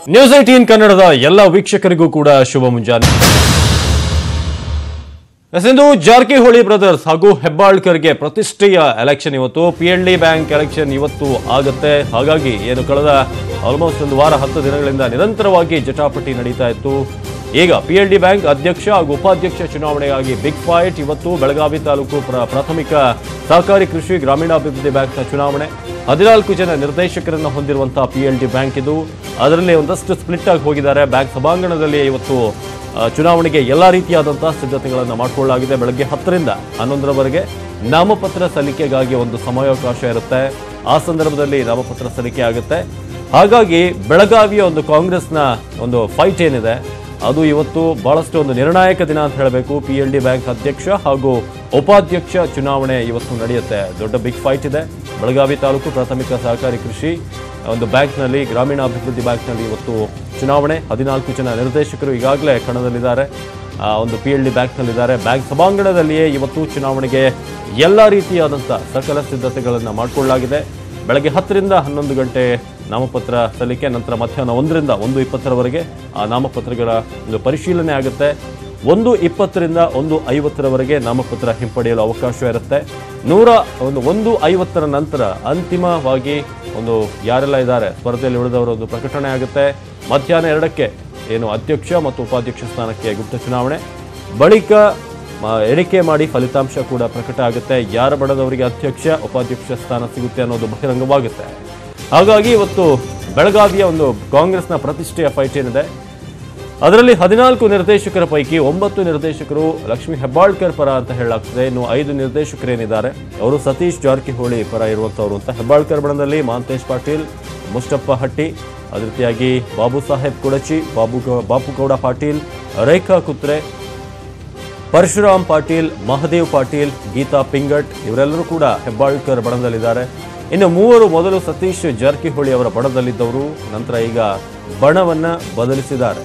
news eighteen ಕನ್ನಡದ ಎಲ್ಲ ವೀಕ್ಷಕರಿಗೂ ಕೂಡ ಶುಭ ಮುಂಜಾನೆ ಎಸೆಂದು ಜಾರಕಿಹೊಳಿ ಬ್ರದರ್ಸ್ ಹಾಗೂ ಹೆಬ್ಬಾಳ್ಕರ್ಗೆ ಪ್ರತಿಷ್ಠೆಯ ಎಲೆಕ್ಷನ್ ಇವತ್ತು P L D bank election ಇವತ್ತು ಆಗುತ್ತೆ ಹಾಗಾಗಿ ಏನು ಕಳೆದ ಆಲ್ಮೋಸ್ಟ್ ಒಂದು ವಾರ ಹತ್ತು ದಿನಗಳಿಂದ ನಿರಂತರವಾಗಿ ಜಟಾಪಟಿ ನಡೀತಾ ಇತ್ತು ಈಗ ಪಿ ಎಲ್ ಡಿ ಬ್ಯಾಂಕ್ ಅಧ್ಯಕ್ಷ ಹಾಗೂ ಉಪಾಧ್ಯಕ್ಷ ಚುನಾವಣೆಗಾಗಿ ಬಿಗ್ ಫೈಟ್ ಇವತ್ತು ಬೆಳಗಾವಿ ತಾಲೂಕು ಪ್ರ- ಪ್ರಾಥಮಿಕ ಸಹಕಾರಿ ಕೃಷಿ ಗ್ರಾಮೀಣಾಭಿವೃದ್ಧಿ ಬ್ಯಾಂಕ್ನ ಚುನಾವಣೆ ಹದಿನಾಲ್ಕು ಜನ ನಿರ್ದೇಶಕರನ್ನು ಹೊಂದಿರುವಂತಹ ಪಿ ಎಲ್ ಡಿ ಬ್ಯಾಂಕ್ ಇದು ಅದರಲ್ಲಿ ಒಂದಷ್ಟು ಸ್ಪ್ಲಿಟ್ ಆಗಿ ಹೋಗಿದ್ದಾರೆ ಬ್ಯಾಂಕ್ ಸಭಾಂಗಣದಲ್ಲಿ ಇವತ್ತು ಆ, ಚುನಾವಣೆಗೆ ಎಲ್ಲ ರೀತಿಯಾದಂತಹ ಸಿದ್ಧತೆಗಳನ್ನು ಮಾಡಿಕೊಳ್ಳಲಾಗಿದೆ ಬೆಳಗ್ಗೆ ಹತ್ತರಿಂದ ಹನ್ನೊಂದರವರೆಗೆ ನಾಮಪತ್ರ ಸಲ್ಲಿಕೆಗಾಗಿ ಒಂದು ಸಮಯಾವಕಾಶ ಇರುತ್ತೆ ಆ ಸಂದರ್ಭದಲ್ಲಿ ನಾಮಪತ್ರ ಸಲ್ಲಿಕೆ ಆಗುತ್ತೆ ಹಾಗಾಗಿ ಬೆಳಗಾವಿಯ ಒಂದು ಕಾಂಗ್ರೆಸ್ನ ಒಂದು ಫೈಟ್ ಏನಿದೆ ಅದು ಇವತ್ತು ಬಹಳಷ್ಟು ಒಂದು ನಿರ್ಣಾಯಕ ದಿನ ಅಂತ ಹೇಳಬೇಕು ಪಿ ಎಲ್ ಡಿ ಬ್ಯಾಂಕ್ ಅಧ್ಯಕ್ಷ ಹಾಗೂ ಉಪಾಧ್ಯಕ್ಷ ಚುನಾವಣೆ ಇವತ್ತು ನಡೆಯುತ್ತೆ ದೊಡ್ಡ ಬಿಗ್ ಫೈಟ್ ಇದೆ ಬೆಳಗಾವಿ ತಾಲೂಕು ಪ್ರಾಥಮಿಕ ಸಹಕಾರಿ ಕೃಷಿ ಒಂದು ಬ್ಯಾಂಕ್ನಲ್ಲಿ ಗ್ರಾಮೀಣಾಭಿವೃದ್ಧಿ ಬ್ಯಾಂಕ್ನಲ್ಲಿ ಇವತ್ತು ಚುನಾವಣೆ ಹದಿನಾಲ್ಕು ಜನ ನಿರ್ದೇಶಕರು ಈಗಾಗಲೇ ಕಣದಲ್ಲಿದ್ದಾರೆ ಆ, ಒಂದು ಪಿ ಎಲ್ ಡಿ ಬ್ಯಾಂಕ್ನಲ್ಲಿದ್ದಾರೆ ಬ್ಯಾಂಕ್ ಸಭಾಂಗಣದಲ್ಲಿಯೇ ಇವತ್ತು ಚುನಾವಣೆಗೆ ಎಲ್ಲ ರೀತಿಯಾದಂಥ ಸಕಲ ಸಿದ್ಧತೆಗಳನ್ನು ಮಾಡಿಕೊಳ್ಳಲಾಗಿದೆ ಬೆಳಗ್ಗೆ ಹತ್ತರಿಂದ ಹನ್ನೊಂದು ಗಂಟೆ ನಾಮಪತ್ರ ಸಲ್ಲಿಕೆ ನಂತರ ಮಧ್ಯಾಹ್ನ ಒಂದರಿಂದ ಒಂದು ಇಪ್ಪತ್ತರವರೆಗೆ ಆ ನಾಮಪತ್ರಗಳ ಒಂದು ಪರಿಶೀಲನೆ ಆಗುತ್ತೆ ಒಂದು ಇಪ್ಪತ್ತರಿಂದ ಒಂದು ಐವತ್ತರವರೆಗೆ ನಾಮಪತ್ರ ಹಿಂಪಡೆಯಲು ಅವಕಾಶ ಇರುತ್ತೆ ನೂರ ಒಂದು ಒಂದು ಐವತ್ತರ ನಂತರ ಅಂತಿಮವಾಗಿ ಒಂದು ಯಾರೆಲ್ಲ ಇದ್ದಾರೆ ಸ್ಪರ್ಧೆಯಲ್ಲಿ ಉಳಿದವರ ಒಂದು ಪ್ರಕಟಣೆ ಆಗುತ್ತೆ ಮಧ್ಯಾಹ್ನ ಎರಡಕ್ಕೆ ಏನು ಅಧ್ಯಕ್ಷ ಮತ್ತು ಉಪಾಧ್ಯಕ್ಷ ಸ್ಥಾನಕ್ಕೆ ಗುಪ್ತ ಚುನಾವಣೆ ಬಳಿಕ ಮ- ಎಣಿಕೆ ಮಾಡಿ ಫಲಿತಾಂಶ ಕೂಡ ಪ್ರಕಟ ಆಗುತ್ತೆ ಯಾರ ಬಣದವರಿಗೆ ಅಧ್ಯಕ್ಷ ಉಪಾಧ್ಯಕ್ಷ ಸ್ಥಾನ ಸಿಗುತ್ತೆ ಅನ್ನೋದು ಬಹಿರಂಗವಾಗುತ್ತೆ ಹಾಗಾಗಿ ಇವತ್ತು ಬೆಳಗಾವಿಯ ಒಂದು ಕಾಂಗ್ರೆಸ್ನ ಪ್ರತಿಷ್ಠೆಯ ಫೈಟ್ ಏನಿದೆ ಅದರಲ್ಲಿ ಹದಿನಾಲ್ಕು ನಿರ್ದೇಶಕರ ಪೈಕಿ ಒಂಬತ್ತು ನಿರ್ದೇಶಕರು ಲಕ್ಷ್ಮೀ ಹೆಬ್ಬಾಳ್ಕರ್ ಪರ ಅಂತ ಹೇಳಲಾಗ್ತದೆ ಇನ್ನು ಐದು ನಿರ್ದೇಶಕರೇನಿದ್ದಾರೆ ಅವರು ಸತೀಶ್ ಜಾರಕಿಹೊಳಿ ಪರ ಇರುವಂತವರು ಅಂತ ಹೆಬ್ಬಾಳ್ಕರ್ ಬಣದಲ್ಲಿ ಮಹಾಂತೇಶ್ ಪಾಟೀಲ್ ಮುಷ್ಟಪ್ಪ ಹಟ್ಟಿ ಅದೇ ರೀತಿಯಾಗಿ ಬಾಬು ಸಾಹೇಬ್ ಕುಡಚಿ ಬಾಬು ಬಾಪುಗೌಡ ಪಾಟೀಲ್ ರೇಖಾ ಕುತ್ರೆ ಪರಶುರಾಮ್ ಪಾಟೀಲ್ ಮಹದೇವ್ ಪಾಟೀಲ್ ಗೀತಾ ಪಿಂಗಟ್ ಇವರೆಲ್ಲರೂ ಕೂಡ ಹೆಬ್ಬಾಳ್ಕರ್ ಬಣದಲ್ಲಿದ್ದಾರೆ ಇನ್ನು ಮೂವರು ಮೊದಲು ಸತೀಶ್ ಜಾರಕಿಹೊಳಿ ಅವರ ಬಣದಲ್ಲಿದ್ದವರು ನಂತರ ಈಗ ಬಣವನ್ನ ಬದಲಿಸಿದ್ದಾರೆ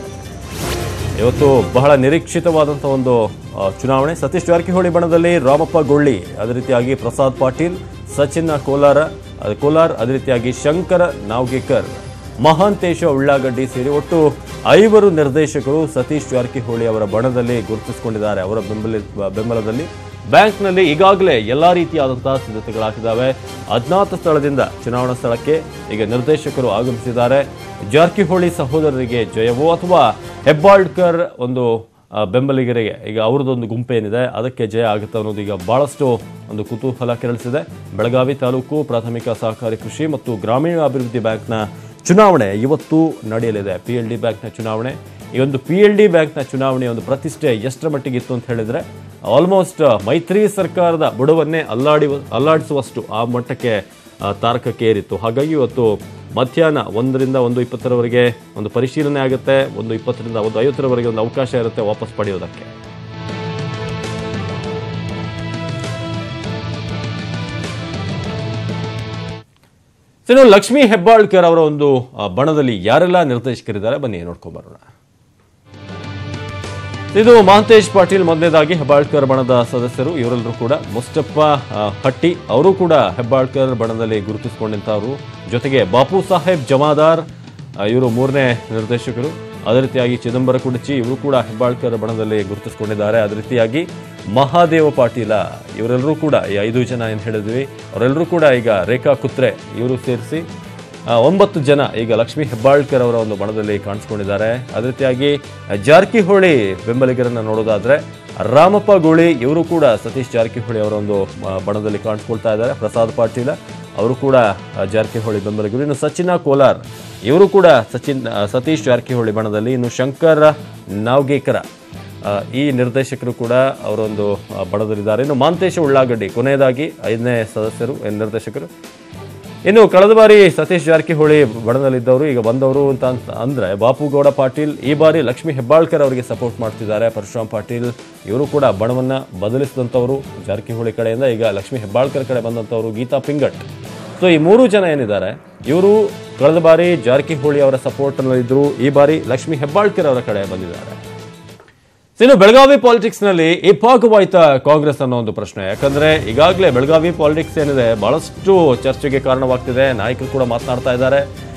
ಇವತ್ತು ಬಹಳ ನಿರೀಕ್ಷಿತವಾದಂಥ ಒಂದು ಆ, ಚುನಾವಣೆ ಸತೀಶ್ ಜಾರಕಿಹೊಳಿ ಬಣದಲ್ಲಿ ರಾಮಪ್ಪ ಗೊಳ್ಳಿ ಅದೇ ರೀತಿಯಾಗಿ ಪ್ರಸಾದ್ ಪಾಟೀಲ್ ಸಚಿನ್ ಕೋಲಾರ ಅಹ್, ಕೋಲಾರ್ ಅದೇ ರೀತಿಯಾಗಿ ಶಂಕರ ನಾವ್ಗೇಕರ್ ಮಹಾಂತೇಶ ಉಳ್ಳಾಗಡ್ಡಿ ಸೇರಿ ಒಟ್ಟು ಐವರು ನಿರ್ದೇಶಕರು ಸತೀಶ್ ಜಾರಕಿಹೊಳಿ ಅವರ ಬಣದಲ್ಲಿ ಗುರುತಿಸಿಕೊಂಡಿದ್ದಾರೆ ಅವರ ಬೆಂಬಲ ಬೆಂಬಲದಲ್ಲಿ ಬ್ಯಾಂಕ್ನಲ್ಲಿ ಈಗಾಗಲೇ ಎಲ್ಲಾ ರೀತಿಯಾದಂತಹ ಸಿದ್ಧತೆಗಳಾಗಿದ್ದಾವೆ ಅಜ್ಞಾತ ಸ್ಥಳದಿಂದ ಚುನಾವಣಾ ಸ್ಥಳಕ್ಕೆ ಈಗ ನಿರ್ದೇಶಕರು ಆಗಮಿಸಿದ್ದಾರೆ ಜಾರಕಿಹೊಳಿ ಸಹೋದರರಿಗೆ ಜಯವೋ ಅಥವಾ ಹೆಬ್ಬಾಳ್ಕರ್ ಒಂದು ಆ, ಬೆಂಬಲಿಗರಿಗೆ ಈಗ ಅವ್ರದ್ದೊಂದು ಗುಂಪೇನಿದೆ ಅದಕ್ಕೆ ಜಯ ಆಗುತ್ತೆ ಅನ್ನೋದು ಈಗ ಬಹಳಷ್ಟು ಒಂದು ಕುತೂಹಲ ಕೆರಳಿಸಿದೆ ಬೆಳಗಾವಿ ತಾಲೂಕು ಪ್ರಾಥಮಿಕ ಸಹಕಾರಿ ಕೃಷಿ ಮತ್ತು ಗ್ರಾಮೀಣಾಭಿವೃದ್ಧಿ ಬ್ಯಾಂಕ್ನ ಚುನಾವಣೆ ಇವತ್ತು ನಡೆಯಲಿದೆ ಪಿ ಎಲ್ ಡಿ ಬ್ಯಾಂಕ್ನ ಚುನಾವಣೆ ಈ ಒಂದು ಪಿ ಎಲ್ ಡಿ ಬ್ಯಾಂಕ್ನ ಚುನಾವಣೆಯ ಒಂದು ಪ್ರತಿಷ್ಠೆ ಎಷ್ಟರ ಮಟ್ಟಿಗೆ ಇತ್ತು ಅಂತ ಹೇಳಿದ್ರೆ ಆಲ್ಮೋಸ್ಟ್ ಮೈತ್ರಿ ಸರ್ಕಾರದ ಬುಡವನ್ನೇ ಅಲ್ಲಾಡಿ ಅಲ್ಲಾಡಿಸುವಷ್ಟು ಆ ಮಟ್ಟಕ್ಕೆ ಆ, ತಾರಕಕ್ಕೆ ಏರಿತ್ತು ಹಾಗಾಗಿ ಇವತ್ತು ಮಧ್ಯಾಹ್ನ ಒಂದರಿಂದ ಒಂದು ಇಪ್ಪತ್ತರವರೆಗೆ ಒಂದು ಪರಿಶೀಲನೆ ಆಗುತ್ತೆ ಒಂದು ಇಪ್ಪತ್ತರಿಂದ ಒಂದು ಐವತ್ತರವರೆಗೆ ಒಂದು ಅವಕಾಶ ಇರುತ್ತೆ ವಾಪಸ್ ಪಡೆಯೋದಕ್ಕೆ ಇನ್ನು ಲಕ್ಷ್ಮೀ ಹೆಬ್ಬಾಳ್ಕರ್ ಅವರ ಒಂದು ಆ, ಬಣದಲ್ಲಿ ಯಾರೆಲ್ಲ ನಿರ್ದೇಶಕರಿದ್ದಾರೆ ಬನ್ನಿ ನೋಡ್ಕೊಂಡ್ ಬರೋಣ ಇದು ಮಹಂತೇಶ್ ಪಾಟೀಲ್ ಮೊದಲನೇದಾಗಿ ಹೆಬ್ಬಾಳ್ಕರ್ ಬಣದ ಸದಸ್ಯರು ಇವರೆಲ್ಲರೂ ಕೂಡ ಮುಸ್ತಪ್ಪ ಆ, ಹಟ್ಟಿ ಅವರು ಕೂಡ ಹೆಬ್ಬಾಳ್ಕರ್ ಬಣದಲ್ಲಿ ಗುರುತಿಸಿಕೊಂಡಂತವರು ಜೊತೆಗೆ ಬಾಪು ಸಾಹೇಬ್ ಜಮಾದಾರ್ ಆ, ಇವರು ಮೂರನೇ ನಿರ್ದೇಶಕರು ಅದೇ ರೀತಿಯಾಗಿ ಚಿದಂಬರ ಕುಡಚಿ ಇವರು ಕೂಡ ಹೆಬ್ಬಾಳ್ಕರ್ ಬಣದಲ್ಲಿ ಗುರುತಿಸಿಕೊಂಡಿದ್ದಾರೆ ಅದೇ ರೀತಿಯಾಗಿ ಮಹಾದೇವ ಪಾಟೀಲ ಇವರೆಲ್ಲರೂ ಕೂಡ ಈ ಐದು ಜನ ಏನು ಹೇಳಿದ್ವಿ ಅವರೆಲ್ಲರೂ ಕೂಡ ಈಗ ರೇಖಾ ಕುತ್ರೆ ಇವರು ಸೇರಿಸಿ ಆ, ಒಂಬತ್ತು ಜನ ಈಗ ಲಕ್ಷ್ಮೀ ಹೆಬ್ಬಾಳ್ಕರ್ ಅವರ ಒಂದು ಬಣದಲ್ಲಿ ಕಾಣಿಸ್ಕೊಂಡಿದ್ದಾರೆ ಅದೇ ರೀತಿಯಾಗಿ ಜಾರಕಿಹೊಳಿ ಬೆಂಬಲಿಗರನ್ನ ನೋಡೋದಾದ್ರೆ ರಾಮಪ್ಪ ಗೋಳಿ ಇವರು ಕೂಡ ಸತೀಶ್ ಜಾರಕಿಹೊಳಿ ಅವರ ಒಂದು ಆ, ಬಣದಲ್ಲಿ ಕಾಣಿಸ್ಕೊಳ್ತಾ ಇದ್ದಾರೆ ಪ್ರಸಾದ್ ಪಾಟೀಲ ಅವರು ಕೂಡ ಆ, ಜಾರಕಿಹೊಳಿ ಬೆಂಬಲಿಗರು ಇನ್ನು ಸಚಿನ ಕೋಲಾರ್ ಇವರು ಕೂಡ ಸಚಿನ್ ಆ, ಸತೀಶ್ ಜಾರಕಿಹೊಳಿ ಬಣದಲ್ಲಿ ಇನ್ನು ಶಂಕರ ನಾವ್ಗೇಕರ ಆ, ಈ ನಿರ್ದೇಶಕರು ಕೂಡ ಅವರೊಂದು ಆ, ಬಣದಲ್ಲಿದ್ದಾರೆ ಇನ್ನು ಮಾಂತೇಶ ಉಳ್ಳಾಗಡ್ಡಿ ಕೊನೆಯದಾಗಿ ಐದನೇ ಸದಸ್ಯರು ಏನ್ ನಿರ್ದೇಶಕರು ಇನ್ನು ಕಳೆದ ಬಾರಿ ಸತೀಶ್ ಜಾರಕಿಹೊಳಿ ಬಣದಲ್ಲಿದ್ದವರು ಈಗ ಬಂದವರು ಅಂತ ಅಂತ ಅಂದ್ರೆ ಬಾಪುಗೌಡ ಪಾಟೀಲ್ ಈ ಬಾರಿ ಲಕ್ಷ್ಮೀ ಹೆಬ್ಬಾಳ್ಕರ್ ಅವರಿಗೆ ಸಪೋರ್ಟ್ ಮಾಡ್ತಿದ್ದಾರೆ ಪರಶುರಾಮ್ ಪಾಟೀಲ್ ಇವರು ಕೂಡ ಬಣವನ್ನ ಬದಲಿಸಿದಂಥವರು ಜಾರಕಿಹೊಳಿ ಕಡೆಯಿಂದ ಈಗ ಲಕ್ಷ್ಮೀ ಹೆಬ್ಬಾಳ್ಕರ್ ಕಡೆ ಬಂದಂಥವರು ಗೀತಾ ಪಿಂಗಟ್ ಸೊ ಈ ಮೂರು ಜನ ಏನಿದ್ದಾರೆ ಇವರು ಕಳೆದ ಬಾರಿ ಜಾರಕಿಹೊಳಿ ಅವರ ಸಪೋರ್ಟ್ ಇದ್ರು ಈ ಬಾರಿ ಲಕ್ಷ್ಮೀ ಹೆಬ್ಬಾಳ್ಕರ್ ಅವರ ಕಡೆ ಬಂದಿದ್ದಾರೆ ಇನ್ನು ಬೆಳಗಾವಿ ಪಾಲಿಟಿಕ್ಸ್ ನಲ್ಲಿ ಇಬ್ಬಾಗವಾಯ್ತಾ ಕಾಂಗ್ರೆಸ್ ಅನ್ನೋ ಒಂದು ಪ್ರಶ್ನೆ ಯಾಕಂದ್ರೆ ಈಗಾಗಲೇ ಬೆಳಗಾವಿ ಪಾಲಿಟಿಕ್ಸ್ ಏನಿದೆ ಬಹಳಷ್ಟು ಚರ್ಚೆಗೆ ಕಾರಣವಾಗ್ತಿದೆ ನಾಯಕರು ಕೂಡ ಮಾತನಾಡ್ತಾ ಇದ್ದಾರೆ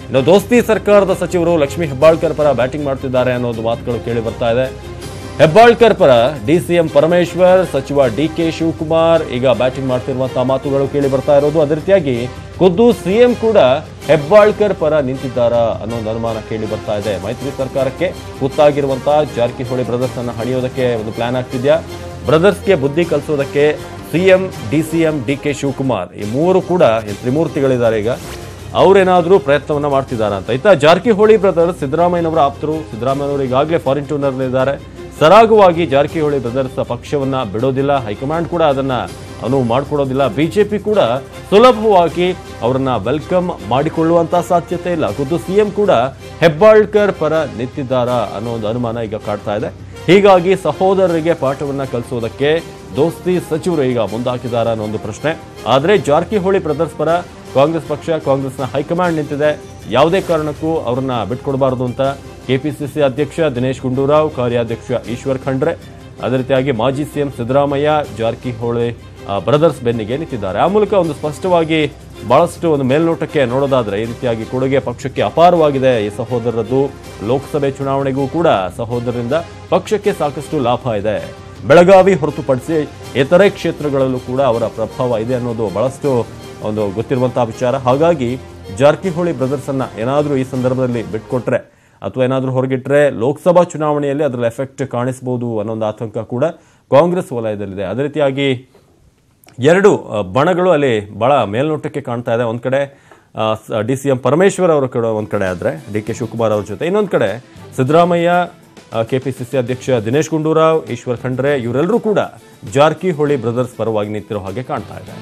ಇನ್ನು ದೋಸ್ತಿ ಸರ್ಕಾರದ ಸಚಿವರು ಲಕ್ಷ್ಮೀ ಹೆಬ್ಬಾಳ್ಕರ್ ಪರ ಬ್ಯಾಟಿಂಗ್ ಮಾಡ್ತಿದ್ದಾರೆ ಅನ್ನೋದು ಮಾತುಗಳು ಕೇಳಿ ಬರ್ತಾ ಇದೆ ಹೆಬ್ಬಾಳ್ಕರ್ ಪರ ಡಿಸಿಎಂ ಪರಮೇಶ್ವರ್ ಸಚಿವ ಡಿ ಕೆ ಶಿವಕುಮಾರ್ ಈಗ ಬ್ಯಾಟಿಂಗ್ ಮಾಡ್ತಿರುವಂತಹ ಮಾತುಗಳು ಕೇಳಿ ಬರ್ತಾ ಇರೋದು ಅದೇ ರೀತಿಯಾಗಿ ಖುದ್ದು ಸಿಎಂ ಕೂಡ ಹೆಬ್ಬಾಳ್ಕರ್ ಪರ ನಿಂತಿದ್ದಾರಾ ಅನ್ನೋ ಒಂದು ಅನುಮಾನ ಕೇಳಿ ಬರ್ತಾ ಇದೆ ಮೈತ್ರಿ ಸರ್ಕಾರಕ್ಕೆ ಗೊತ್ತಾಗಿರುವಂತಹ ಜಾರಕಿಹೊಳಿ ಬ್ರದರ್ಸ್ ಅನ್ನ ಹಣಿಯೋದಕ್ಕೆ ಒಂದು ಪ್ಲಾನ್ ಆಗ್ತಿದ್ಯಾ ಬ್ರದರ್ಸ್ಗೆ ಬುದ್ಧಿ ಕಲಿಸೋದಕ್ಕೆ CM DCM D K Shivakumar ಈ ಮೂರು ಕೂಡ ಈ ತ್ರಿಮೂರ್ತಿಗಳಿದ್ದಾರೆ ಈಗ ಅವರೇನಾದ್ರೂ ಪ್ರಯತ್ನವನ್ನ ಮಾಡ್ತಿದ್ದಾರೆ ಅಂತ ಇತ್ತ ಜಾರಕಿಹೊಳಿ ಬ್ರದರ್ಸ್ ಸಿದ್ದರಾಮಯ್ಯನವರ ಆಪ್ತರು ಸಿದ್ದರಾಮಯ್ಯನವರು ಈಗಾಗಲೇ ಫಾರಿನ್ ಟೂರ್ನಲ್ಲಿದ್ದಾರೆ ಸರಾಗವಾಗಿ ಜಾರಕಿಹೊಳಿ ಬ್ರದರ್ಸ್ ಪಕ್ಷವನ್ನ ಬಿಡೋದಿಲ್ಲ ಹೈಕಮಾಂಡ್ ಕೂಡ ಅದನ್ನ ಅನುವು ಮಾಡಿಕೊಡೋದಿಲ್ಲ ಬಿಜೆಪಿ ಕೂಡ ಸುಲಭವಾಗಿ ಅವರನ್ನ ವೆಲ್ಕಮ್ ಮಾಡಿಕೊಳ್ಳುವಂತ ಸಾಧ್ಯತೆ ಇಲ್ಲ ಖುದ್ದು ಸಿಎಂ ಕೂಡ ಹೆಬ್ಬಾಳ್ಕರ್ ಪರ ನಿಂತಿದ್ದಾರಾ ಅನ್ನೋ ಒಂದು ಅನುಮಾನ ಈಗ ಕಾಡ್ತಾ ಇದೆ ಹೀಗಾಗಿ ಸಹೋದರರಿಗೆ ಪಾಠವನ್ನ ಕಲಿಸೋದಕ್ಕೆ ದೋಸ್ತಿ ಸಚಿವರು ಈಗ ಮುಂದಾಕಿದ್ದಾರೆ ಅನ್ನೋ ಒಂದು ಪ್ರಶ್ನೆ ಆದ್ರೆ ಜಾರಕಿಹೊಳಿ ಬ್ರದರ್ಸ್ ಪರ ಕಾಂಗ್ರೆಸ್ ಪಕ್ಷ ಕಾಂಗ್ರೆಸ್ನ ಹೈಕಮಾಂಡ್ ನಿಂತಿದೆ ಯಾವುದೇ ಕಾರಣಕ್ಕೂ ಅವ್ರನ್ನ ಬಿಟ್ಕೊಡಬಾರದು ಅಂತ ಕೆಪಿಸಿಸಿ ಅಧ್ಯಕ್ಷ ದಿನೇಶ್ ಗುಂಡೂರಾವ್ ಕಾರ್ಯಾಧ್ಯಕ್ಷ ಈಶ್ವರ್ ಖಂಡ್ರೆ ಅದೇ ರೀತಿಯಾಗಿ ಮಾಜಿ ಸಿಎಂ ಸಿದ್ದರಾಮಯ್ಯ ಜಾರಕಿಹೊಳಿ ಆ, ಬ್ರದರ್ಸ್ ಬೆನ್ನಿಗೆ ನಿಂತಿದ್ದಾರೆ ಆ ಮೂಲಕ ಒಂದು ಸ್ಪಷ್ಟವಾಗಿ ಬಹಳಷ್ಟು ಒಂದು ಮೇಲ್ನೋಟಕ್ಕೆ ನೋಡೋದಾದ್ರೆ ಈ ರೀತಿಯಾಗಿ ಕೊಡುಗೆ ಪಕ್ಷಕ್ಕೆ ಅಪಾರವಾಗಿದೆ ಈ ಸಹೋದರರದ್ದು ಲೋಕಸಭೆ ಚುನಾವಣೆಗೂ ಕೂಡ ಸಹೋದರರಿಂದ ಪಕ್ಷಕ್ಕೆ ಸಾಕಷ್ಟು ಲಾಭ ಇದೆ ಬೆಳಗಾವಿ ಹೊರತುಪಡಿಸಿ ಇತರೆ ಕ್ಷೇತ್ರಗಳಲ್ಲೂ ಕೂಡ ಅವರ ಪ್ರಭಾವ ಇದೆ ಅನ್ನೋದು ಬಹಳಷ್ಟು ಒಂದು ಗೊತ್ತಿರುವಂತಹ ವಿಚಾರ ಹಾಗಾಗಿ ಜಾರಕಿಹೊಳಿ ಬ್ರದರ್ಸ್ ಅನ್ನ ಏನಾದರೂ ಈ ಸಂದರ್ಭದಲ್ಲಿ ಬಿಟ್ಕೊಟ್ರೆ ಅಥವಾ ಏನಾದರೂ ಹೊರಗಿಟ್ರೆ ಲೋಕಸಭಾ ಚುನಾವಣೆಯಲ್ಲಿ ಅದರ ಎಫೆಕ್ಟ್ ಕಾಣಿಸಬಹುದು ಅನ್ನೋ ಒಂದು ಆತಂಕ ಕೂಡ ಕಾಂಗ್ರೆಸ್ ವಲಯದಲ್ಲಿದೆ ಅದೇ ರೀತಿಯಾಗಿ ಎರಡು ಆ, ಬಣಗಳು ಅಲ್ಲಿ ಬಹಳ ಮೇಲ್ನೋಟಕ್ಕೆ ಕಾಣ್ತಾ ಇದೆ ಒಂದ್ ಕಡೆ ಡಿ ಸಿ ಎಂ ಪರಮೇಶ್ವರ್ ಅವರ ಕಡೆ ಒಂದ್ ಕಡೆ ಆದ್ರೆ ಡಿ ಕೆ ಶಿವಕುಮಾರ್ ಅವ್ರ ಜೊತೆ ಇನ್ನೊಂದ್ ಕಡೆ ಸಿದ್ದರಾಮಯ್ಯ ಕೆಪಿಸಿಸಿ ಅಧ್ಯಕ್ಷ ದಿನೇಶ್ ಗುಂಡೂರಾವ್ ಈಶ್ವರ್ ಖಂಡ್ರೆ ಇವರೆಲ್ಲರೂ ಕೂಡ ಜಾರಕಿಹೊಳಿ ಬ್ರದರ್ಸ್ ಪರವಾಗಿ ನಿಂತಿರೋ ಹಾಗೆ ಕಾಣ್ತಾ ಇದೆ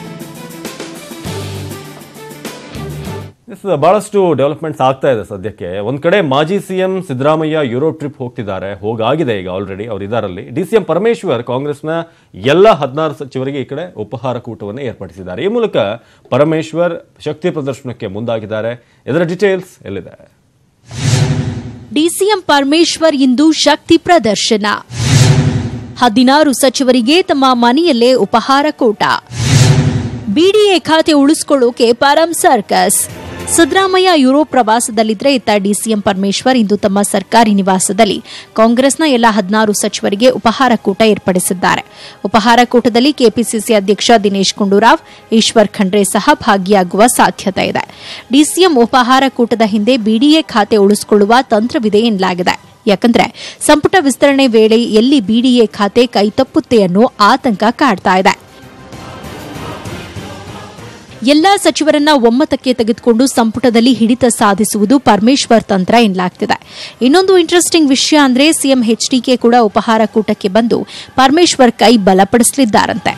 ಎಸ್, ಬಹಳಷ್ಟು ಡೆವಲಪ್ಮೆಂಟ್ಸ್ ಆಗ್ತಾ ಇದೆ ಸದ್ಯಕ್ಕೆ ಒಂದ್ ಕಡೆ ಮಾಜಿ ಸಿಎಂ ಸಿದ್ದರಾಮಯ್ಯ ಯುರೋಪ್ ಟ್ರಿಪ್ ಹೋಗ್ತಿದ್ದಾರೆ ಹೋಗಾಗಿದೆ ಈಗ ಆಲ್ರೆಡಿ ಅವ್ರು ಇದಾರಲ್ಲಿ ಡಿ ಸಿ ಎಂ ಪರಮೇಶ್ವರ್ ಕಾಂಗ್ರೆಸ್ನ ಎಲ್ಲ ಹದಿನಾರು ಸಚಿವರಿಗೆ ಈ ಕಡೆ ಉಪಹಾರ ಕೂಟವನ್ನು ಏರ್ಪಡಿಸಿದ್ದಾರೆ ಈ ಮೂಲಕ ಪರಮೇಶ್ವರ್ ಶಕ್ತಿ ಪ್ರದರ್ಶನಕ್ಕೆ ಮುಂದಾಗಿದ್ದಾರೆ ಇದರ ಡೀಟೇಲ್ಸ್ ಎಲ್ಲಿದೆ ಡಿಸಿಎಂ ಪರಮೇಶ್ವರ್ ಇಂದು ಶಕ್ತಿ ಪ್ರದರ್ಶನ ಹದಿನಾರು ಸಚಿವರಿಗೆ ತಮ್ಮ ಮನೆಯಲ್ಲೇ ಉಪಹಾರ ಕೂಟ ಬಿಡಿಎ ಖಾತೆ ಉಳಿಸ್ಕೊಳ್ಳೋಕೆ ಪರಂ ಸರ್ಕಸ್ ಸಿದ್ದರಾಮಯ್ಯ ಯುರೋಪ್ ಪ್ರವಾಸದಲ್ಲಿದ್ರೆ ಇತ್ತ ಡಿಸಿಎಂ ಪರಮೇಶ್ವರ್ ಇಂದು ತಮ್ಮ ಸರ್ಕಾರಿ ನಿವಾಸದಲ್ಲಿ ಕಾಂಗ್ರೆಸ್ನ ಎಲ್ಲ ಹದಿನಾರು ಸಚಿವರಿಗೆ ಉಪಹಾರ ಕೂಟ ಏರ್ಪಡಿಸಿದ್ದಾರೆ ಉಪಹಾರ ಕೂಟದಲ್ಲಿ ಕೆಪಿಸಿಸಿ ಅಧ್ಯಕ್ಷ ದಿನೇಶ್ ಗುಂಡೂರಾವ್ ಈಶ್ವರ್ ಖಂಡ್ರೆ ಸಹ ಭಾಗಿಯಾಗುವ ಸಾಧ್ಯತೆ ಇದೆ ಡಿಸಿಎಂ ಉಪಹಾರ ಕೂಟದ ಹಿಂದೆ ಬಿಡಿಎ ಖಾತೆ ಉಳಿಸಿಕೊಳ್ಳುವ ತಂತ್ರವಿದೆ ಎನ್ನಲಾಗಿದೆ ಯಾಕಂದ್ರೆ ಸಂಪುಟ ವಿಸ್ತರಣೆ ವೇಳೆ ಎಲ್ಲಿ ಬಿಡಿಎ ಖಾತೆ ಕೈತಪ್ಪುತ್ತೆ ಅನ್ನೋ ಆತಂಕ ಕಾಡ್ತಾ ಇದೆ ಎಲ್ಲಾ ಸಚಿವರನ್ನ ಒಮ್ಮತಕ್ಕೆ ತೆಗೆದುಕೊಂಡು ಸಂಪುಟದಲ್ಲಿ ಹಿಡಿತ ಸಾಧಿಸುವುದು ಪರಮೇಶ್ವರ್ ತಂತ್ರ ಎನ್ನಲಾಗ್ತಿದೆ ಇನ್ನೊಂದು ಇಂಟ್ರೆಸ್ಟಿಂಗ್ ವಿಷಯ ಅಂದ್ರೆ ಸಿಎಂ ಎಚ್ಡಿಕೆ ಕೂಡ ಉಪಹಾರ ಕೂಟಕ್ಕೆ ಬಂದು ಪರಮೇಶ್ವರ್ ಕೈ ಬಲಪಡಿಸಲಿದ್ದಾರಂತೆ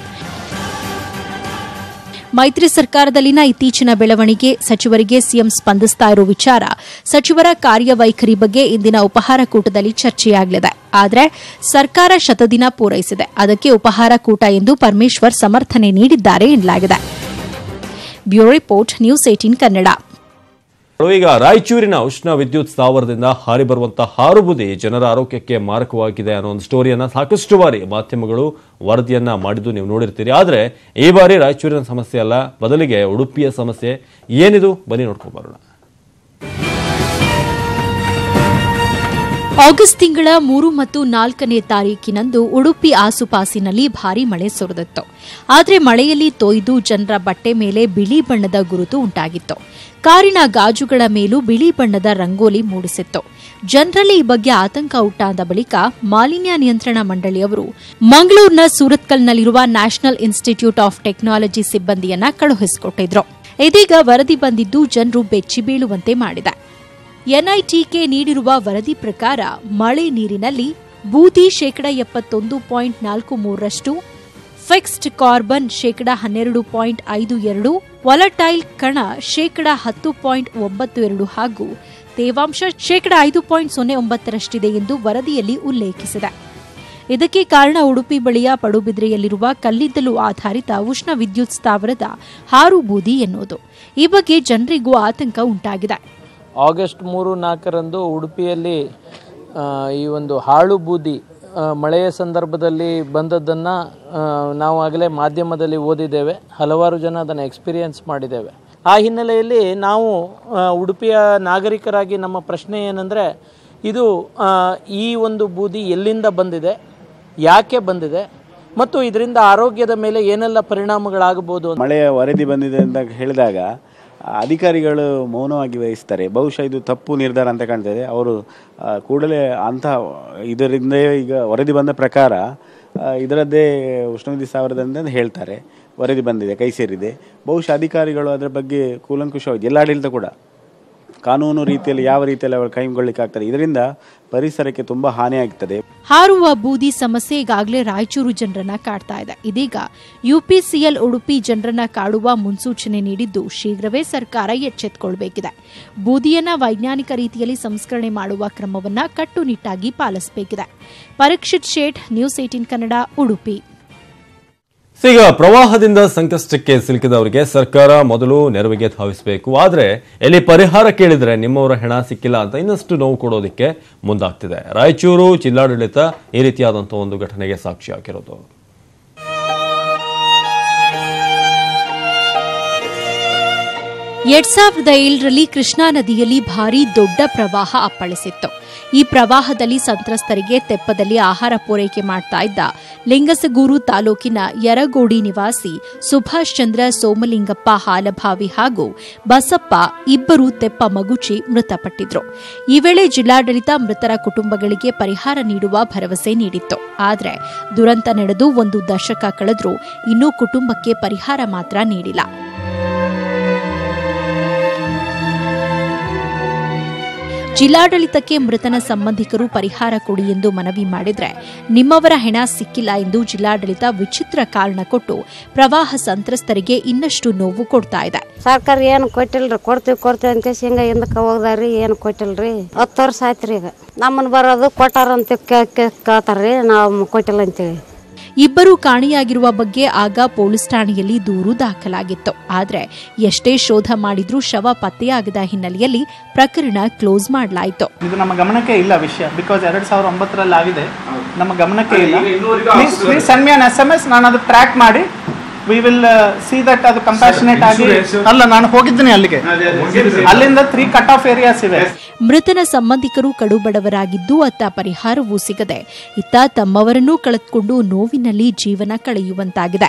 ಮೈತ್ರಿ ಸರ್ಕಾರದಲ್ಲಿನ ಇತ್ತೀಚಿನ ಬೆಳವಣಿಗೆ ಸಚಿವರಿಗೆ ಸಿಎಂ ಸ್ಪಂದಿಸ್ತಾ ಇರೋ ವಿಚಾರ ಸಚಿವರ ಕಾರ್ಯವೈಖರಿ ಬಗ್ಗೆ ಇಂದಿನ ಉಪಹಾರ ಕೂಟದಲ್ಲಿ ಚರ್ಚೆಯಾಗಲಿದೆ ಆದರೆ ಸರ್ಕಾರ ಶತದಿನ ಪೂರೈಸಿದೆ ಅದಕ್ಕೆ ಉಪಹಾರ ಕೂಟ ಎಂದು ಪರಮೇಶ್ವರ್ ಸಮರ್ಥನೆ ನೀಡಿದ್ದಾರೆ ಎನ್ನಲಾಗಿದೆ bureau report News eighteen Kannada ಈಗ ರಾಯಚೂರಿನ ಉಷ್ಣ ವಿದ್ಯುತ್ ಸ್ಥಾವರದಿಂದ ಹಾರಿ ಬರುವಂತಹ ಹಾರುಬುದಿ ಜನರ ಆರೋಗ್ಯಕ್ಕೆ ಮಾರಕವಾಗಿದೆ ಅನ್ನೋ ಒಂದು ಸ್ಟೋರಿಯನ್ನ ಸಾಕಷ್ಟು ಬಾರಿ ಮಾಧ್ಯಮಗಳು ವರದಿಯನ್ನ ಮಾಡಿದ್ದು ನೀವು ನೋಡಿರ್ತೀರಿ ಆದ್ರೆ ಈ ಬಾರಿ ರಾಯಚೂರಿನ ಸಮಸ್ಯೆ ಅಲ್ಲ ಬದಲಿಗೆ ಉಡುಪಿಯ ಸಮಸ್ಯೆ ಏನಿದು ಬನ್ನಿ ನೋಡ್ಕೊಂಡು ಬರೋಣ ಆಗಸ್ಟ್ ತಿಂಗಳ ಮೂರು ಮತ್ತು ನಾಲ್ಕನೇ ತಾರೀಕಿನಂದು ಉಡುಪಿ ಆಸುಪಾಸಿನಲ್ಲಿ ಭಾರೀ ಮಳೆ ಸುರಿದಿತ್ತು ಆದರೆ ಮಳೆಯಲ್ಲಿ ತೊಯ್ದು ಜನರ ಬಟ್ಟೆ ಮೇಲೆ ಬಿಳಿ ಬಣ್ಣದ ಗುರುತು ಉಂಟಾಗಿತ್ತು ಕಾರಿನ ಗಾಜುಗಳ ಮೇಲೂ ಬಿಳಿ ಬಣ್ಣದ ರಂಗೋಲಿ ಮೂಡಿಸಿತ್ತು ಜನರಲ್ಲಿ ಈ ಬಗ್ಗೆ ಆತಂಕ ಉಂಟಾದ ಬಳಿಕ ಮಾಲಿನ್ಯ ನಿಯಂತ್ರಣ ಮಂಡಳಿಯವರು ಮಂಗಳೂರಿನ ಸೂರತ್ಕಲ್ನಲ್ಲಿರುವ ನ್ಯಾಷನಲ್ ಇನ್ಸ್ಟಿಟ್ಯೂಟ್ ಆಫ್ ಟೆಕ್ನಾಲಜಿ ಸಿಬ್ಬಂದಿಯನ್ನ ಕಳುಹಿಸಿಕೊಟ್ಟಿದ್ರು ಇದೀಗ ವರದಿ ಬಂದಿದ್ದು ಜನರು ಬೆಚ್ಚಿ ಬೀಳುವಂತೆ ಮಾಡಿದೆ ಎನ್ಐಟಿಕೆ ನೀಡಿರುವ ವರದಿ ಪ್ರಕಾರ ಮಳೆ ನೀರಿನಲ್ಲಿ ಬೂದಿ ಶೇಕಡ ಎಪ್ಪತ್ತೊಂದು ಪಾಯಿಂಟ್ ನಾಲ್ಕು ಮೂರರಷ್ಟು ಫಿಕ್ಸ್ಡ್ ಕಾರ್ಬನ್ ಶೇಕಡ ಹನ್ನೆರಡು ಪಾಯಿಂಟ್ ಐದು ಎರಡು ವಾಲಟೈಲ್ ಕಣ ಶೇಕಡ ಹತ್ತು ಪಾಯಿಂಟ್ ಒಂಬತ್ತು ಎರಡು ಹಾಗೂ ತೇವಾಂಶ ಶೇಕಡ ಐದು ಪಾಯಿಂಟ್ ಸೊನ್ನೆ ಒಂಬತ್ತರಷ್ಟಿದೆ ಎಂದು ವರದಿಯಲ್ಲಿ ಉಲ್ಲೇಖಿಸಿದೆ ಇದಕ್ಕೆ ಕಾರಣ ಉಡುಪಿ ಬಳಿಯ ಪಡುಬಿದ್ರೆಯಲ್ಲಿರುವ ಕಲ್ಲಿದ್ದಲು ಆಧಾರಿತ ಉಷ್ಣ ವಿದ್ಯುತ್ ಸ್ಥಾವರದ ಹಾರು ಬೂದಿ ಎನ್ನುವುದು ಈ ಬಗ್ಗೆ ಜನರಿಗೂ ಆತಂಕ ಉಂಟಾಗಿದೆ ಆಗಸ್ಟ್ ಮೂರು ನಾಲ್ಕರಂದು ಉಡುಪಿಯಲ್ಲಿ ಆ, ಈ ಒಂದು ಹಾಳು ಬೂದಿ ಆ, ಮಳೆಯ ಸಂದರ್ಭದಲ್ಲಿ ಬಂದದ್ದನ್ನು ನಾವು ಆಗಲೇ ಮಾಧ್ಯಮದಲ್ಲಿ ಓದಿದ್ದೇವೆ ಹಲವಾರು ಜನ ಅದನ್ನು ಎಕ್ಸ್ಪೀರಿಯನ್ಸ್ ಮಾಡಿದ್ದೇವೆ ಆ ಹಿನ್ನೆಲೆಯಲ್ಲಿ ನಾವು ಆ, ಉಡುಪಿಯ ನಾಗರಿಕರಾಗಿ ನಮ್ಮ ಪ್ರಶ್ನೆ ಏನಂದರೆ ಇದು ಆ, ಈ ಒಂದು ಬೂದಿ ಎಲ್ಲಿಂದ ಬಂದಿದೆ ಯಾಕೆ ಬಂದಿದೆ ಮತ್ತು ಇದರಿಂದ ಆರೋಗ್ಯದ ಮೇಲೆ ಏನೆಲ್ಲ ಪರಿಣಾಮಗಳಾಗಬಹುದು ಅಂತ ಮಳೆಯ ವರದಿ ಬಂದಿದೆ ಅಂತ ಹೇಳಿದಾಗ ಆ, ಅಧಿಕಾರಿಗಳು ಮೌನವಾಗಿ ವಹಿಸ್ತಾರೆ ಬಹುಶಃ ಇದು ತಪ್ಪು ನಿರ್ಧಾರ ಅಂತ ಕಾಣ್ತದೆ ಅವರು ಆ, ಕೂಡಲೇ ಅಂಥ ಇದರಿಂದ ಈಗ ವರದಿ ಬಂದ ಪ್ರಕಾರ ಆ, ಇದರದ್ದೇ ಉಷ್ಣವಿಧಿ ಸಾವಿರದಂತ ಹೇಳ್ತಾರೆ ವರದಿ ಬಂದಿದೆ ಕೈ ಸೇರಿದೆ ಬಹುಶಃ ಅಧಿಕಾರಿಗಳು ಅದರ ಬಗ್ಗೆ ಕೂಲಂಕುಷವಾಗಿ ಜಿಲ್ಲಾಡಳಿತ ಕೂಡ ಕಾನೂನು ರೀತಿಯಲ್ಲಿ ಯಾವ ರೀತಿಯಲ್ಲಿ ಅವರು ಕೈಗೊಳ್ಳಿಕ್ಕೆ ಆಗ್ತದೆ ಇದರಿಂದ ಪರಿಸರಕ್ಕೆ ತುಂಬ ಹಾನಿಯಾಗ್ತದೆ ಹಾರುವ ಬೂದಿ ಸಮಸ್ಯೆ ಈಗಾಗಲೇ ರಾಯಚೂರು ಜನರನ್ನ ಕಾಡ್ತಾ ಇದೆ ಇದೀಗ ಯುಪಿಸಿಎಲ್ ಉಡುಪಿ ಜನರನ್ನ ಕಾಡುವ ಮುನ್ಸೂಚನೆ ನೀಡಿದ್ದು ಶೀಘ್ರವೇ ಸರ್ಕಾರ ಎಚ್ಚೆತ್ತುಕೊಳ್ಬೇಕಿದೆ ಬೂದಿಯನ್ನ ವೈಜ್ಞಾನಿಕ ರೀತಿಯಲ್ಲಿ ಸಂಸ್ಕರಣೆ ಮಾಡುವ ಕ್ರಮವನ್ನ ಕಟ್ಟುನಿಟ್ಟಾಗಿ ಪಾಲಿಸಬೇಕಿದೆ ಪರೀಕ್ಷಿತ್ ಶೇಠ್ ನ್ಯೂಸ್ ಏಟೀನ್ ಕನ್ನಡ ಉಡುಪಿ ಈಗ ಪ್ರವಾಹದಿಂದ ಸಂಕಷ್ಟಕ್ಕೆ ಸಿಲುಕಿದವರಿಗೆ ಸರ್ಕಾರ ಮೊದಲು ನೆರವಿಗೆ ಧಾವಿಸಬೇಕು ಆದರೆ ಎಲ್ಲಿ ಪರಿಹಾರ ಕೇಳಿದ್ರೆ ನಿಮ್ಮವರ ಹೆಣ ಸಿಕ್ಕಿಲ್ಲ ಅಂತ ಇನ್ನಷ್ಟು ನೋವು ಕೊಡೋದಕ್ಕೆ ಮುಂದಾಗ್ತಿದೆ ರಾಯಚೂರು ಜಿಲ್ಲಾಡಳಿತ ಈ ರೀತಿಯಾದಂತಹ ಒಂದು ಘಟನೆಗೆ ಸಾಕ್ಷಿಯಾಗಿರೋದು ಎರಡ್ ಸಾವಿರದ ಏಳರಲ್ಲಿ ಕೃಷ್ಣಾ ನದಿಯಲ್ಲಿ ಭಾರೀ ದೊಡ್ಡ ಪ್ರವಾಹ ಅಪ್ಪಳಿಸಿತ್ತು ಈ ಪ್ರವಾಹದಲ್ಲಿ ಸಂತ್ರಸ್ತರಿಗೆ ತೆಪ್ಪದಲ್ಲಿ ಆಹಾರ ಪೂರೈಕೆ ಮಾಡ್ತಾ ಇದ್ದ ಲಿಂಗಸಗೂರು ತಾಲೂಕಿನ ಯರಗೋಡಿ ನಿವಾಸಿ ಸುಭಾಷ್ ಚಂದ್ರ ಸೋಮಲಿಂಗಪ್ಪ ಹಾಲಭಾವಿ ಹಾಗೂ ಬಸಪ್ಪ ಇಬ್ಬರು ತೆಪ್ಪ ಮಗುಚಿ ಮೃತಪಟ್ಟಿದ್ರು ಈ ವೇಳೆ ಜಿಲ್ಲಾಡಳಿತ ಮೃತರ ಕುಟುಂಬಗಳಿಗೆ ಪರಿಹಾರ ನೀಡುವ ಭರವಸೆ ನೀಡಿತ್ತು ಆದರೆ ದುರಂತ ನಡೆದು ಒಂದು ದಶಕ ಕಳೆದ್ರೂ ಇನ್ನೂ ಕುಟುಂಬಕ್ಕೆ ಪರಿಹಾರ ಮಾತ್ರ ನೀಡಿಲ್ಲ ಜಿಲ್ಲಾಡಳಿತಕ್ಕೆ ಮೃತನ ಸಂಬಂಧಿಕರು ಪರಿಹಾರ ಕೊಡಿ ಎಂದು ಮನವಿ ಮಾಡಿದ್ರೆ ನಿಮ್ಮವರ ಹೆಣ ಸಿಕ್ಕಿಲ್ಲ ಎಂದು ಜಿಲ್ಲಾಡಳಿತ ವಿಚಿತ್ರ ಕಾರಣ ಕೊಟ್ಟು ಪ್ರವಾಹ ಸಂತ್ರಸ್ತರಿಗೆ ಇನ್ನಷ್ಟು ನೋವು ಕೊಡ್ತಾ ಇದೆ ಸರ್ಕಾರ ಏನು ಕೊಟ್ಟಿಲ್ರಿ ಕೊಡ್ತೀವಿ ಕೊಡ್ತೀವಿ ಅಂತ ಹಿಂಗ ಹಿಂದಕ್ಕೆ ಹೋಗ್ದಾರಿ ಏನು ಕೊಟ್ಟಿಲ್ರಿ ಹತ್ತು ವರ್ಷ ಆಯ್ತ್ರಿ ಈಗ ನಮ್ಮನ್ನ ಬರೋದು ಕೊಟ್ಟಾರ ಅಂತ ಕೇ- ಕೇ- ಕೇಳ್ತಾರ್ರಿ ನಾವು ಕೊಟ್ಟಿಲ್ಲ ಅಂತೇಳಿ ಇಬ್ಬರು ಕಾಣೆಯಾಗಿರುವ ಬಗ್ಗೆ ಆಗ ಪೊಲೀಸ್ ಠಾಣೆಯಲ್ಲಿ ದೂರು ದಾಖಲಾಗಿತ್ತು ಆದರೆ ಎಷ್ಟೇ ಶೋಧ ಮಾಡಿದ್ರೂ ಶವ ಪತ್ತೆಯಾಗದ ಹಿನ್ನೆಲೆಯಲ್ಲಿ ಪ್ರಕರಣ ಕ್ಲೋಸ್ ಮಾಡಲಾಯಿತು ಇದು ನಮ್ಮ ಗಮನಕ್ಕೆ ಇಲ್ಲ ವಿಷಯ ಬಿಕಾಸ್ ಎರಡ್ ಸಾವಿರದ ಒಂಬತ್ತರಲ್ಲಿ ಆಗಿದೆ ನಮ್ಮ ಗಮನಕ್ಕೆ ಇಲ್ಲ please please send me an S M S ನಾನು ಅದು ಟ್ರ್ಯಾಕ್ ಮಾಡಿ ವಿ ವಿಲ್ ಸಿ ದಟ್ ಅದು ಕಂಪ್ಯಾಷನೇಟ್ ಆಗಿ ಅಲ್ಲ ನಾನು ಹೋಗಿದ್ದೀನಿ ಅಲ್ಲಿಗೆ ಅಲ್ಲಿಂದ ತ್ರೀ ಕಟ್ ಆಫ್ ಏರಿಯಾಸ್ ಇವೆ ಮೃತನ ಸಂಬಂಧಿಕರು ಕಡುಬಡವರಾಗಿದ್ದು ಅತ್ತ ಪರಿಹಾರವೂ ಸಿಗದೆ ಇತ್ತ ತಮ್ಮವರನ್ನೂ ಕಳೆದುಕೊಂಡು ನೋವಿನಲ್ಲಿ ಜೀವನ ಕಳೆಯುವಂತಾಗಿದೆ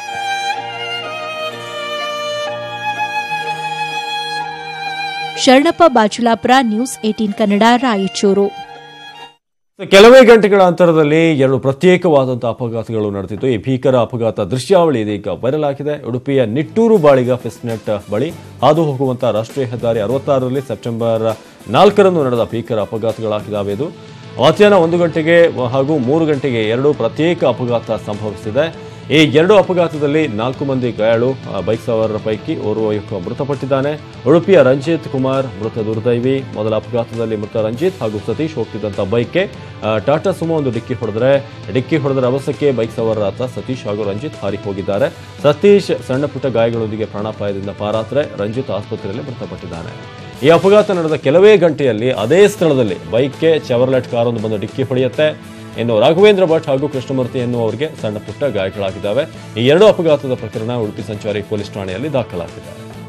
ಶರಣಪ್ಪ ಬಾಚುಲಾಪುರ ನ್ಯೂಸ್ ಏಟೀನ್ ಕನ್ನಡ ರಾಯಚೂರು ಕೆಲವೇ ಗಂಟೆಗಳ ಅಂತರದಲ್ಲಿ ಎರಡು ಪ್ರತ್ಯೇಕವಾದಂತಹ ಅಪಘಾತಗಳು ನಡೆದಿತ್ತು ಈ ಭೀಕರ ಅಪಘಾತ ದೃಶ್ಯಾವಳಿ ಇದೀಗ ವೈರಲ್ ಆಗಿದೆ ಉಡುಪಿಯ ನಿಟ್ಟೂರು ಬಾಳಿಗ ಫೆಸ್ಟ್ನೆಟ್ ಬಳಿ ಹಾದು ಹೋಗುವಂತಹ ರಾಷ್ಟ್ರೀಯ ಹೆದ್ದಾರಿ ಅರವತ್ತಾರರಲ್ಲಿ ಸೆಪ್ಟೆಂಬರ್ ನಾಲ್ಕರಂದು ನಡೆದ ಭೀಕರ ಅಪಘಾತಗಳಾಗಿದ್ದಾವೆ ಇದು ಮಧ್ಯಾಹ್ನ ಒಂದು ಗಂಟೆಗೆ ಹಾಗೂ ಮೂರು ಗಂಟೆಗೆ ಎರಡು ಪ್ರತ್ಯೇಕ ಅಪಘಾತ ಸಂಭವಿಸಿದೆ ಈ ಎರಡು ಅಪಘಾತದಲ್ಲಿ ನಾಲ್ಕು ಮಂದಿ ಗಾಯಾಳು ಆ, ಬೈಕ್ ಸವಾರರ ಪೈಕಿ ಓರ್ವ ಯುವಕ ಮೃತಪಟ್ಟಿದ್ದಾನೆ ಉಡುಪಿಯ ರಂಜಿತ್ ಕುಮಾರ್ ಮೃತ ದುರ್ದೈವಿ ಮೊದಲ ಅಪಘಾತದಲ್ಲಿ ಮೃತ ರಂಜಿತ್ ಹಾಗೂ ಸತೀಶ್ ಹೋಗ್ತಿದ್ದಂಥ ಬೈಕ್ಗೆ ಆ, ಟಾಟಾ ಸುಮೋ ಒಂದು ಡಿಕ್ಕಿ ಹೊಡೆದ್ರೆ ಡಿಕ್ಕಿ ಹೊಡೆದ ಅವಸಕ್ಕೆ ಬೈಕ್ ಸವಾರರಾದ ಸತೀಶ್ ಹಾಗೂ ರಂಜಿತ್ ಹಾರಿ ಹೋಗಿದ್ದಾರೆ ಸತೀಶ್ ಸಣ್ಣ ಪುಟ್ಟ ಗಾಯಗಳೊಂದಿಗೆ ಪ್ರಾಣಾಪಾಯದಿಂದ ಪಾರಾತ್ರೆ ರಂಜಿತ್ ಆಸ್ಪತ್ರೆಯಲ್ಲಿ ಮೃತಪಟ್ಟಿದ್ದಾನೆ ಈ ಅಪಘಾತ ನಡೆದ ಕೆಲವೇ ಗಂಟೆಯಲ್ಲಿ ಅದೇ ಸ್ಥಳದಲ್ಲಿ ಬೈಕ್ಗೆ ಚೆವರ್ಲೆಟ್ ಕಾರೊಂದು ಬಂದು ಡಿಕ್ಕಿ ಹೊಡೆಯುತ್ತೆ ಇನ್ನು ರಾಘವೇಂದ್ರ ಭಟ್ ಹಾಗೂ ಕೃಷ್ಣಮೂರ್ತಿ ಎನ್ನುವವರಿಗೆ ಸಣ್ಣ ಪುಟ್ಟ ಗಾಯಗಳಾಗಿದ್ದಾವೆ ಈ ಎರಡು ಅಪಘಾತದ ಪ್ರಕರಣ ಉಡುಪಿ ಸಂಚಾರಿ ಪೊಲೀಸ್ ಠಾಣೆಯಲ್ಲಿ ದಾಖಲಾಗಿದೆ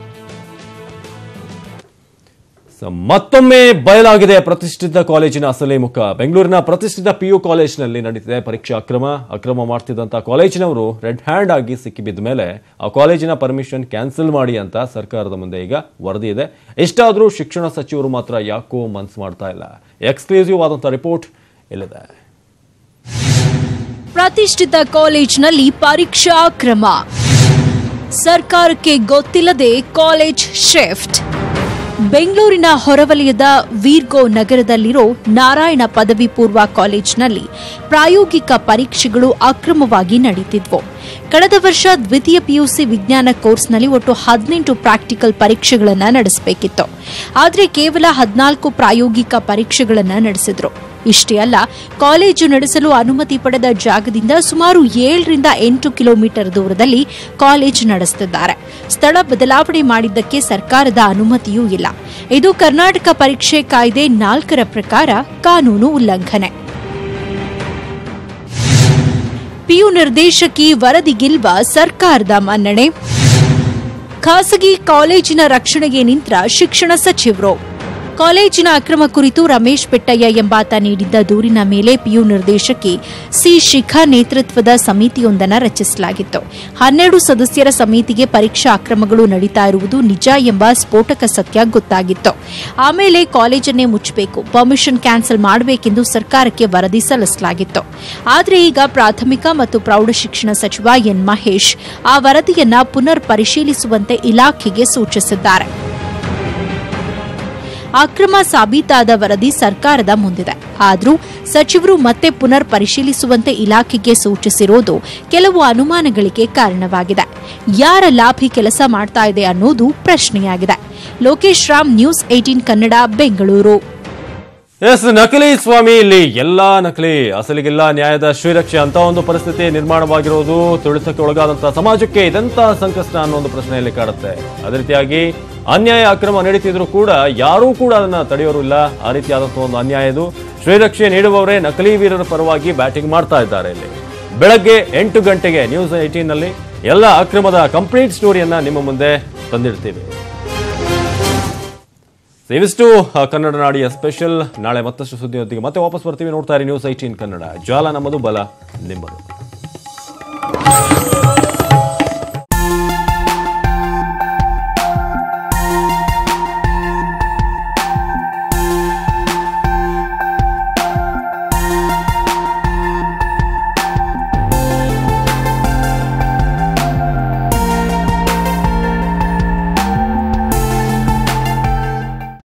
ಸ- ಮತ್ತೊಮ್ಮೆ ಬಯಲಾಗಿದೆ ಪ್ರತಿಷ್ಠಿತ ಕಾಲೇಜಿನ ಅಸಲಿ ಮುಖ ಬೆಂಗಳೂರಿನ ಪ್ರತಿಷ್ಠಿತ ಪಿಯು ಕಾಲೇಜಿನಲ್ಲಿ ನಡೀತಿದೆ ಪರೀಕ್ಷಾ ಅಕ್ರಮ ಅಕ್ರಮ ಮಾಡ್ತಿದ್ದಂತ ಕಾಲೇಜಿನವರು ರೆಡ್ ಹ್ಯಾಂಡ್ ಆಗಿ ಸಿಕ್ಕಿಬಿದ್ದ ಮೇಲೆ ಆ ಕಾಲೇಜಿನ ಪರ್ಮಿಷನ್ ಕ್ಯಾನ್ಸಲ್ ಮಾಡಿ ಅಂತ ಸರ್ಕಾರದ ಮುಂದೆ ಈಗ ವರದಿ ಇದೆ ಇಷ್ಟಾದರೂ ಶಿಕ್ಷಣ ಸಚಿವರು ಮಾತ್ರ ಯಾಕೋ ಮನ್ಸು ಮಾಡ್ತಾ ಇಲ್ಲ ಎಕ್ಸ್ಕ್ಲೂಸಿವ್ ಆದಂಥ ರಿಪೋರ್ಟ್ ಇಲ್ಲಿದೆ ಪ್ರತಿಷ್ಠಿತ ಕಾಲೇಜ್ನಲ್ಲಿ ಪರೀಕ್ಷಾ ಕ್ರಮ ಸರ್ಕಾರಕ್ಕೆ ಗೊತ್ತಿಲ್ಲದೆ ಕಾಲೇಜ್ ಶಿಫ್ಟ್ ಬೆಂಗಳೂರಿನ ಹೊರವಲಯದ ವೀರ್ಗೋ ನಗರದಲ್ಲಿರೋ ನಾರಾಯಣ ಪದವಿ ಪೂರ್ವ ಕಾಲೇಜಿನಲ್ಲಿ ಪ್ರಾಯೋಗಿಕ ಪರೀಕ್ಷೆಗಳು ಅಕ್ರಮವಾಗಿ ನಡೀತಿದ್ವು ಕಳೆದ ವರ್ಷ ದ್ವಿತೀಯ ಪಿಯುಸಿ ವಿಜ್ಞಾನ ಕೋರ್ಸ್ನಲ್ಲಿ ಒಟ್ಟು ಹದಿನೆಂಟು ಪ್ರಾಕ್ಟಿಕಲ್ ಪರೀಕ್ಷೆಗಳನ್ನು ನಡೆಸಬೇಕಿತ್ತು ಆದರೆ ಕೇವಲ ಹದಿನಾಲ್ಕು ಪ್ರಾಯೋಗಿಕ ಪರೀಕ್ಷೆಗಳನ್ನು ನಡೆಸಿದ್ರು ಇಷ್ಟೇ ಅಲ್ಲ ಕಾಲೇಜು ನಡೆಸಲು ಅನುಮತಿ ಪಡೆದ ಜಾಗದಿಂದ ಸುಮಾರು ಏಳರಿಂದ ಎಂಟು ಕಿಲೋಮೀಟರ್ ದೂರದಲ್ಲಿ ಕಾಲೇಜು ನಡೆಸುತ್ತಿದ್ದಾರೆ ಸ್ಥಳ ಬದಲಾವಣೆ ಮಾಡಿದ್ದಕ್ಕೆ ಸರ್ಕಾರದ ಅನುಮತಿಯೂ ಇಲ್ಲ ಇದು ಕರ್ನಾಟಕ ಪರೀಕ್ಷೆ ಕಾಯ್ದೆ ನಾಲ್ಕರ ಪ್ರಕಾರ ಕಾನೂನು ಉಲ್ಲಂಘನೆ ಪಿಯು ನಿರ್ದೇಶಕಿ ವರದಿಗಿಲ್ವ ಸರ್ಕಾರದ ಮನ್ನಣೆ ಖಾಸಗಿ ಕಾಲೇಜಿನ ರಕ್ಷಣೆಗೆ ನಿಂತ್ರ ಶಿಕ್ಷಣ ಸಚಿವರು ಕಾಲೇಜಿನ ಅಕ್ರಮ ಕುರಿತು ರಮೇಶ್ ಪೆಟ್ಟಯ್ಯ ಎಂಬಾತ ನೀಡಿದ್ದ ದೂರಿನ ಮೇಲೆ ಪಿಯು ನಿರ್ದೇಶಕಿ ಸಿ ಶಿಖಾ ನೇತೃತ್ವದ ಸಮಿತಿಯೊಂದನ್ನು ರಚಿಸಲಾಗಿತ್ತು ಹನ್ನೆರಡು ಸದಸ್ಯರ ಸಮಿತಿಗೆ ಪರೀಕ್ಷಾ ಅಕ್ರಮಗಳು ನಡೀತಾ ಇರುವುದು ನಿಜ ಎಂಬ ಸ್ಫೋಟಕ ಸತ್ಯ ಗೊತ್ತಾಗಿತ್ತು ಆಮೇಲೆ ಕಾಲೇಜನ್ನೇ ಮುಚ್ಚಬೇಕು ಪರ್ಮಿಷನ್ ಕ್ಯಾನ್ಸಲ್ ಮಾಡಬೇಕೆಂದು ಸರ್ಕಾರಕ್ಕೆ ವರದಿ ಸಲ್ಲಿಸಲಾಗಿತ್ತು ಆದರೆ ಈಗ ಪ್ರಾಥಮಿಕ ಮತ್ತು ಪ್ರೌಢಶಿಕ್ಷಣ ಸಚಿವ ಎನ್ ಮಹೇಶ್ ಆ ವರದಿಯನ್ನ ಪುನರ್ ಪರಿಶೀಲಿಸುವಂತೆ ಇಲಾಖೆಗೆ ಸೂಚಿಸಿದ್ದಾರೆ ಅಕ್ರಮ ಸಾಬೀತಾದ ವರದಿ ಸರ್ಕಾರದ ಮುಂದಿದೆ ಆದರೂ ಸಚಿವರು ಮತ್ತೆ ಪುನರ್ ಪರಿಶೀಲಿಸುವಂತೆ ಇಲಾಖೆಗೆ ಸೂಚಿಸಿರೋದು ಕೆಲವು ಅನುಮಾನಗಳಿಗೆ ಕಾರಣವಾಗಿದೆ ಯಾರ ಲಾಭಿ ಕೆಲಸ ಮಾಡ್ತಾ ಇದೆ ಅನ್ನೋದು ಪ್ರಶ್ನೆಯಾಗಿದೆ ಲೋಕೇಶ್ ರಾಮ್ ನ್ಯೂಸ್ ಏಟೀನ್ ಕನ್ನಡ ಬೆಂಗಳೂರು ಎಸ್ ನಕಲಿ ಸ್ವಾಮಿ ಇಲ್ಲಿ ಎಲ್ಲಾ ನಕಲಿ ಅಸಲಿಗಿಲ್ಲ ನ್ಯಾಯದ ಶ್ರೀರಕ್ಷೆ ಅಂತ ಒಂದು ಪರಿಸ್ಥಿತಿ ನಿರ್ಮಾಣವಾಗಿರೋದು ತುಳಿತಕ್ಕೆ ಒಳಗಾದಂತಹ ಸಮಾಜಕ್ಕೆ ಇದೆಂತ ಸಂಕಷ್ಟ ಅನ್ನೋ ಒಂದು ಪ್ರಶ್ನೆಯಲ್ಲಿ ಕಾಡುತ್ತೆ ಅದೇ ರೀತಿಯಾಗಿ ಅನ್ಯಾಯ ಅಕ್ರಮ ನಡೀತಿದ್ರು ಕೂಡ ಯಾರೂ ಕೂಡ ಅದನ್ನ ತಡೆಯೋರು ಇಲ್ಲ ಆ ರೀತಿಯಾದಂತಹ ಒಂದು ಅನ್ಯಾಯ ಇದು ಶ್ರೀರಕ್ಷೆ ನೀಡುವವರೇ ನಕಲಿ ವೀರರ ಪರವಾಗಿ ಬ್ಯಾಟಿಂಗ್ ಮಾಡ್ತಾ ಇದ್ದಾರೆ ಇಲ್ಲಿ ಬೆಳಗ್ಗೆ ಎಂಟು ಗಂಟೆಗೆ ನ್ಯೂಸ್ ಏಟೀನ್ ನಲ್ಲಿ ಎಲ್ಲ ಅಕ್ರಮದ ಕಂಪ್ಲೀಟ್ ಸ್ಟೋರಿಯನ್ನ ನಿಮ್ಮ ಮುಂದೆ ತಂದಿಡ್ತೀವಿ ಇವಿಷ್ಟು ಆ, ಕನ್ನಡ ನಾಡಿಯ ಸ್ಪೆಷಲ್ ನಾಳೆ ಮತ್ತಷ್ಟು ಸುದ್ದಿಯೊಂದಿಗೆ ಮತ್ತೆ ವಾಪಸ್ ಬರ್ತೀವಿ ನೋಡ್ತಾ ಇರಿ ನ್ಯೂಸ್ ಐಟೀನ್ ಕನ್ನಡ ಜಾಲ ನಮ್ಮದು ಬಲ ನಿಮ್ಮದು